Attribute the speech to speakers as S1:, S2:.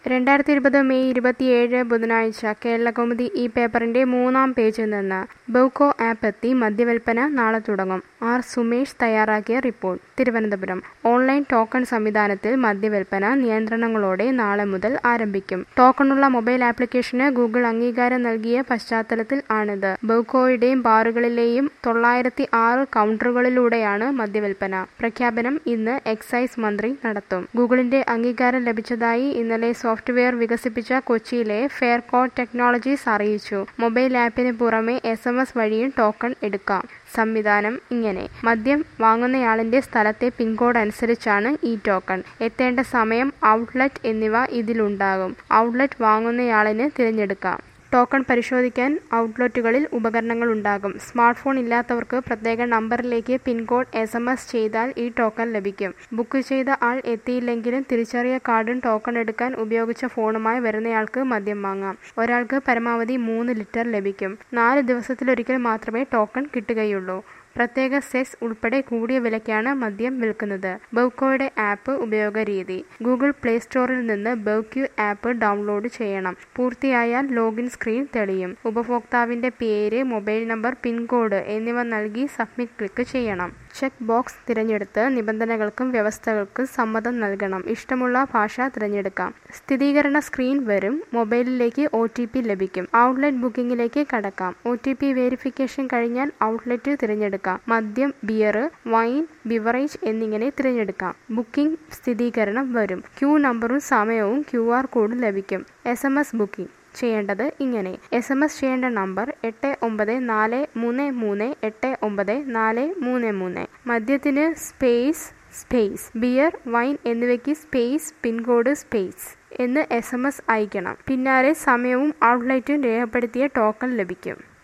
S1: രണ്ടായിരത്തി ഇരുപത് മെയ് ഇരുപത്തിയേഴ് ബുധനാഴ്ച കേരളകൗമുദി ഈ പേപ്പറിന്റെ മൂന്നാം പേജിൽ നിന്ന് ബൗക്കോ ആപ്പ് എത്തി മദ്യവിൽപ്പന നാളെ തുടങ്ങും ആർ സുമേഷ് തയ്യാറാക്കിയ റിപ്പോർട്ട് തിരുവനന്തപുരം ഓൺലൈൻ ടോക്കൺ സംവിധാനത്തിൽ മദ്യവിൽപ്പന നിയന്ത്രണങ്ങളോടെ നാളെ മുതൽ ആരംഭിക്കും ടോക്കണുള്ള മൊബൈൽ ആപ്ലിക്കേഷന് ഗൂഗിൾ അംഗീകാരം നൽകിയ പശ്ചാത്തലത്തിൽ ആണിത് ബൗക്കോയുടെയും ബാറുകളിലെയും തൊള്ളായിരത്തി ആറ് കൗണ്ടറുകളിലൂടെയാണ് മദ്യവിൽപ്പന പ്രഖ്യാപനം ഇന്ന് എക്സൈസ് മന്ത്രി നടത്തും ഗൂഗിളിന്റെ അംഗീകാരം ലഭിച്ചതായി ഇന്നലെ സോഫ്റ്റ്വെയർ വികസിപ്പിച്ച കൊച്ചിയിലെ ഫെയർകോഡ് ടെക്നോളജീസ് അറിയിച്ചു മൊബൈൽ ആപ്പിന് പുറമെ എസ് എം എസ് വഴിയും ടോക്കൺ എടുക്കാം സംവിധാനം ഇങ്ങനെ മദ്യം വാങ്ങുന്നയാളിന്റെ സ്ഥലത്തെ പിൻകോഡ് അനുസരിച്ചാണ് ഈ ടോക്കൺ എത്തേണ്ട സമയം ഔട്ട്ലെറ്റ് എന്നിവ ഇതിലുണ്ടാകും ഔട്ട്ലെറ്റ് വാങ്ങുന്നയാളിന് തിരഞ്ഞെടുക്കാം ടോക്കൺ പരിശോധിക്കാൻ ഔട്ട്ലെറ്റുകളിൽ ഉപകരണങ്ങൾ ഉണ്ടാകും സ്മാർട്ട് ഫോൺ ഇല്ലാത്തവർക്ക് പ്രത്യേക നമ്പറിലേക്ക് പിൻകോഡ് എസ് എം എസ് ചെയ്താൽ ഈ ടോക്കൺ ലഭിക്കും ബുക്ക് ചെയ്ത ആൾ എത്തിയില്ലെങ്കിലും തിരിച്ചറിയ കാർഡും ടോക്കൺ എടുക്കാൻ ഉപയോഗിച്ച ഫോണുമായി വരുന്നയാൾക്ക് മദ്യം വാങ്ങാം ഒരാൾക്ക് പരമാവധി മൂന്ന് ലിറ്റർ ലഭിക്കും നാല് ദിവസത്തിലൊരിക്കൽ മാത്രമേ ടോക്കൺ കിട്ടുകയുള്ളൂ പ്രത്യേക സെസ് ഉൾപ്പെടെ കൂടിയ വിലയ്ക്കാണ് മദ്യം വിൽക്കുന്നത് ബൗക്കോയുടെ ആപ്പ് ഉപയോഗ രീതി ഗൂഗിൾ പ്ലേ സ്റ്റോറിൽ നിന്ന് ബൗക്യു ആപ്പ് ഡൗൺലോഡ് ചെയ്യണം പൂർത്തിയായാൽ ലോഗിൻ സ്ക്രീൻ തെളിയും ഉപഭോക്താവിന്റെ പേര് മൊബൈൽ നമ്പർ പിൻകോഡ് എന്നിവ നൽകി സബ്മിറ്റ് ക്ലിക്ക് ചെയ്യണം ചെക്ക് ബോക്സ് തിരഞ്ഞെടുത്ത് നിബന്ധനകൾക്കും വ്യവസ്ഥകൾക്കും സമ്മതം നൽകണം ഇഷ്ടമുള്ള ഭാഷ തിരഞ്ഞെടുക്കാം സ്ഥിരീകരണ സ്ക്രീൻ വരും മൊബൈലിലേക്ക് ഒ ലഭിക്കും ഔട്ട്ലെറ്റ് ബുക്കിംഗിലേക്ക് കടക്കാം ഒ വെരിഫിക്കേഷൻ കഴിഞ്ഞാൽ ഔട്ട്ലെറ്റ് തിരഞ്ഞെടുക്കാം മദ്യം ബിയർ വൈൻ ബിവറേജ് എന്നിങ്ങനെ തിരഞ്ഞെടുക്കാം ബുക്കിംഗ് സ്ഥിരീകരണം വരും ക്യൂ നമ്പറും സമയവും ക്യു ആർ കോഡും ലഭിക്കും എസ് എം എസ് ബുക്കിംഗ് ചെയ്യേണ്ടത് ഇങ്ങനെ എസ് എം എസ് ചെയ്യേണ്ട നമ്പർ എട്ട് ഒമ്പത് നാല് മൂന്ന് മൂന്ന് എട്ട് ഒമ്പത് നാല് മൂന്ന് മൂന്ന് മദ്യത്തിന് സ്പേസ് സ്പേസ് ബിയർ വൈൻ എന്നിവയ്ക്ക് സ്പേസ് പിൻകോഡ് സ്പേസ് എന്ന് എസ് എം എസ് അയക്കണം പിന്നാലെ സമയവും ഔട്ട്ലെറ്റും രേഖപ്പെടുത്തിയ ടോക്കൺ ലഭിക്കും